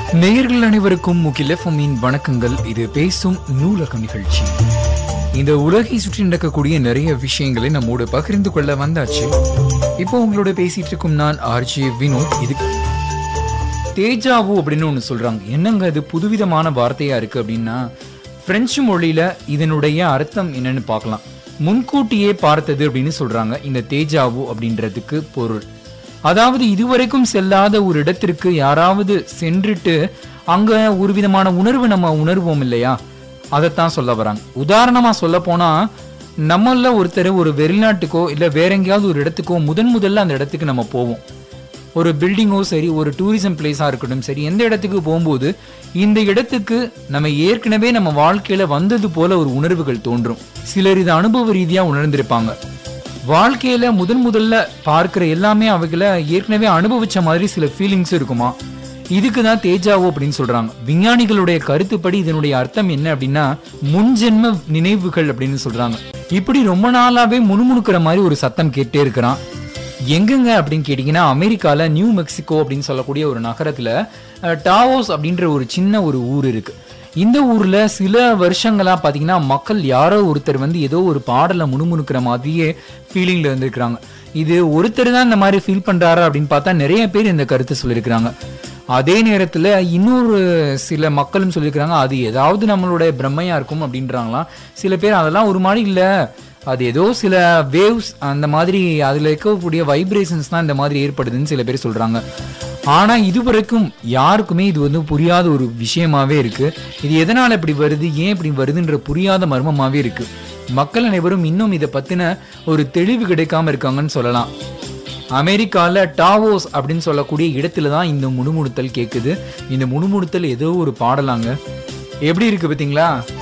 நேயர்கள் அனைவருக்கும் முகில் எஃப்எம்மின் வணக்கங்கள் இது பேசும் நூலகம் நிகழ்ச்சி இந்த உலகை சுற்றி நடக்கக்கூடிய நிறைய விஷயங்களை நம்மோடு பகிர்ந்து கொள்ள வந்தாச்சு இப்போ உங்களோட பேசிட்டு இருக்கும் நான் ஆர்ஜி வினோத் இது தேஜாவு அப்படின்னு ஒன்று சொல்றாங்க என்னங்க இது புதுவிதமான வார்த்தையா இருக்கு அப்படின்னா பிரெஞ்சு மொழியில இதனுடைய அர்த்தம் என்னன்னு பார்க்கலாம் முன்கூட்டியே பார்த்தது அப்படின்னு சொல்றாங்க இந்த தேஜாவு அப்படின்றதுக்கு பொருள் அதாவது இதுவரைக்கும் செல்லாத ஒரு இடத்திற்கு யாராவது சென்றுட்டு அங்க ஒரு விதமான உணர்வு நம்ம உணர்வோம் இல்லையா அதைத்தான் சொல்ல வராங்க உதாரணமா சொல்ல போனா நம்மள ஒருத்தர் ஒரு வெளிநாட்டுக்கோ இல்ல வேற எங்கேயாவது ஒரு இடத்துக்கோ முதன் முதல்ல அந்த இடத்துக்கு நம்ம போவோம் ஒரு பில்டிங்கோ சரி ஒரு டூரிசம் பிளேஸா இருக்கட்டும் சரி எந்த இடத்துக்கு போகும்போது இந்த இடத்துக்கு நம்ம ஏற்கனவே நம்ம வாழ்க்கையில வந்தது போல ஒரு உணர்வுகள் தோன்றும் சிலர் இதை அனுபவ ரீதியா உணர்ந்திருப்பாங்க வாழ்க்கையில முதன் முதல்ல பார்க்கிற எல்லாமே அவைகளை ஏற்கனவே அனுபவிச்ச மாதிரி சில ஃபீலிங்ஸ் இருக்குமா இதுக்கு தான் தேஜாவோ அப்படின்னு சொல்றாங்க விஞ்ஞானிகளுடைய கருத்துப்படி இதனுடைய அர்த்தம் என்ன அப்படின்னா முன்ஜென்ம நினைவுகள் அப்படின்னு சொல்றாங்க இப்படி ரொம்ப நாளாவே முணுமுணுக்கிற மாதிரி ஒரு சத்தம் கேட்டே இருக்கிறான் எங்கெங்க அப்படின்னு கேட்டிங்கன்னா அமெரிக்கால நியூ மெக்சிகோ அப்படின்னு சொல்லக்கூடிய ஒரு நகரத்துல அஹ், டாவோஸ் அப்படின்ற ஒரு சின்ன ஒரு ஊர் இருக்கு இந்த ஊர்ல சில வருஷங்களா பாத்தீங்கன்னா மக்கள் யாரோ ஒருத்தர் வந்து ஏதோ ஒரு பாடலை முணுமுணுக்கிற மாதிரியே ஃபீலிங்ல இருந்திருக்கிறாங்க இது ஒருத்தர் தான் இந்த மாதிரி ஃபீல் பண்றாரா அப்படின்னு பார்த்தா நிறைய பேர் இந்த கருத்தை சொல்லியிருக்கிறாங்க அதே நேரத்துல இன்னொரு சில மக்களும் சொல்லியிருக்கிறாங்க அது ஏதாவது நம்மளுடைய பிரம்மையா இருக்கும் அப்படின்றாங்களாம் சில பேர் அதெல்லாம் ஒரு மாதிரி இல்ல அது ஏதோ சில வேவ்ஸ் அந்த மாதிரி அதுல இருக்கக்கூடிய வைப்ரேஷன்ஸ் தான் இந்த மாதிரி ஏற்படுதுன்னு சில பேர் சொல்றாங்க ஆனா இதுவரைக்கும் யாருக்குமே இது வந்து புரியாத ஒரு விஷயமாவே இருக்கு இது எதனால இப்படி வருது ஏன் இப்படி வருதுன்ற புரியாத மர்மமாவே இருக்கு மக்கள் அனைவரும் இன்னும் இதை பத்தின ஒரு தெளிவு கிடைக்காம இருக்காங்கன்னு சொல்லலாம் அமெரிக்கால டாவோஸ் அப்படின்னு சொல்லக்கூடிய இடத்துல தான் இந்த முணுமுணுத்தல் கேக்குது இந்த முணுமுணுத்தல் ஏதோ ஒரு பாடலாங்க எப்படி இருக்கு பாத்தீங்களா